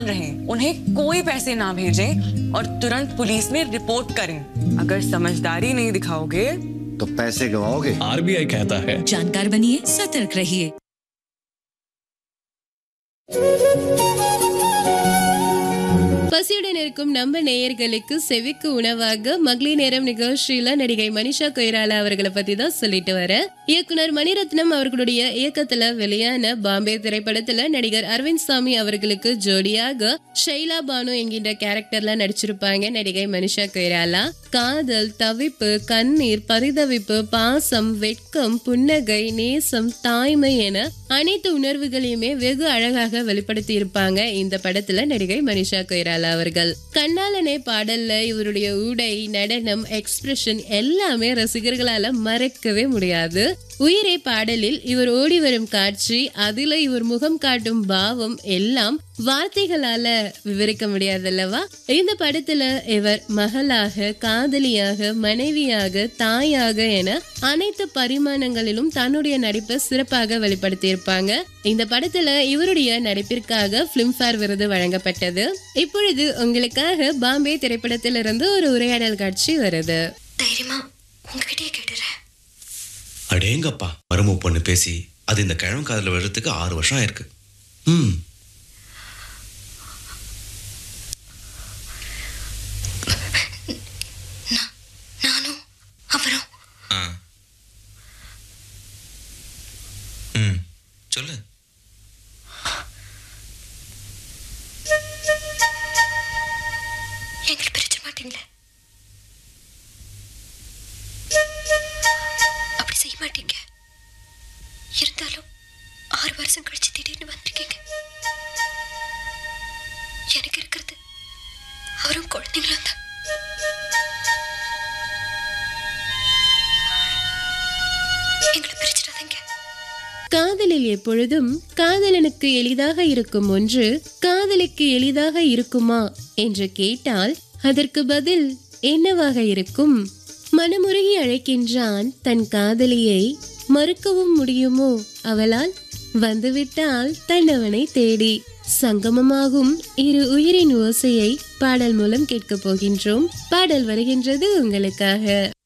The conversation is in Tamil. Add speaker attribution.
Speaker 1: रहे उन्हें कोई पैसे ना भेजें और तुरंत पुलिस में रिपोर्ट करें अगर समझदारी नहीं दिखाओगे
Speaker 2: तो पैसे गवाओगे
Speaker 3: आरबीआई कहता है
Speaker 4: जानकार बनिए सतर्क रहिए
Speaker 5: பசியுடன் இருக்கும் நம்ம நேயர்களுக்கு செவிக்கு உணவாக மகளிர் நேரம் நிகழ்ச்சியில நடிகை மனிஷா கொய்ராலா அவர்களை பத்தி தான் சொல்லிட்டு வர இயக்குனர் மணிரத்னம் அவர்களுடைய இயக்கத்துல வெளியான பாம்பே திரைப்படத்துல நடிகர் அரவிந்த் சாமி அவர்களுக்கு ஜோடியாக ஷைலா பானு என்கின்ற கேரக்டர்ல நடிச்சிருப்பாங்க நடிகை மனிஷா கொய்ராலா காதல் தவிப்பு கண்ணீர் பரிதவிப்பு பாசம் வெட்கம் புன்னகை நேசம் தாய்மை என அனைத்து உணர்வுகளையுமே வெகு அழகாக வெளிப்படுத்தி இருப்பாங்க இந்த படத்துல நடிகை மனிஷா கொய்ராலா அவர்கள் கண்ணாலனே பாடல்ல இவருடைய உடை நடனம் எக்ஸ்பிரஷன் எல்லாமே ரசிகர்களால மறக்கவே முடியாது உயிரே பாடலில் இவர் ஓடி வரும் காட்சி அதுல இவர் முகம் காட்டும் பாவம் எல்லாம் வார்த்தைகளால விவரிக்க முடியாதல்லவா இந்த படத்துல இவர் மகளாக காதலியாக மனைவியாக தாயாக என அனைத்து பரிமாணங்களிலும் தன்னுடைய நடிப்பை சிறப்பாக வெளிப்படுத்தியிருப்பாங்க இந்த படத்துல இவருடைய நடிப்பிற்காக பிலிம்ஃபேர் விருது வழங்கப்பட்டது இப்பொழுது உங்களுக்காக பாம்பே திரைப்படத்திலிருந்து ஒரு உரையாடல் காட்சி வருது
Speaker 6: தைரியமா உங்ககிட்டயே கேட்டுறேன்
Speaker 7: அடேங்கப்பா மருமு பொண்ணு பேசி அது இந்த கிழமை காதில் விழுறதுக்கு ஆறு வருஷம் ஆயிருக்கு ம்
Speaker 6: நான் நானும் அவரும்
Speaker 7: ஆ ம் சொல்லு
Speaker 6: எங்களை பிரிச்ச மாட்டீங்களே அப்படி செய்ய மாட்டீங்க இருந்தாலும் ஆறு வருஷம் கழிச்சு திடீர்னு வந்திருக்கீங்க எனக்கு இருக்கிறது அவரும் குழந்தைங்களும் தான் எங்களை பிரிச்சிடாதீங்க
Speaker 5: காதலில் எப்பொழுதும் காதலனுக்கு எளிதாக இருக்கும் ஒன்று காதலிக்கு எளிதாக இருக்குமா என்று கேட்டால் அதற்கு பதில் என்னவாக இருக்கும் மனமுருகி அழைக்கின்றான் தன் காதலியை மறுக்கவும் முடியுமோ அவளால் வந்துவிட்டால் தன்னவனை தேடி சங்கமமாகும் இரு உயிரின் ஓசையை பாடல் மூலம் கேட்கப் போகின்றோம் பாடல் வருகின்றது உங்களுக்காக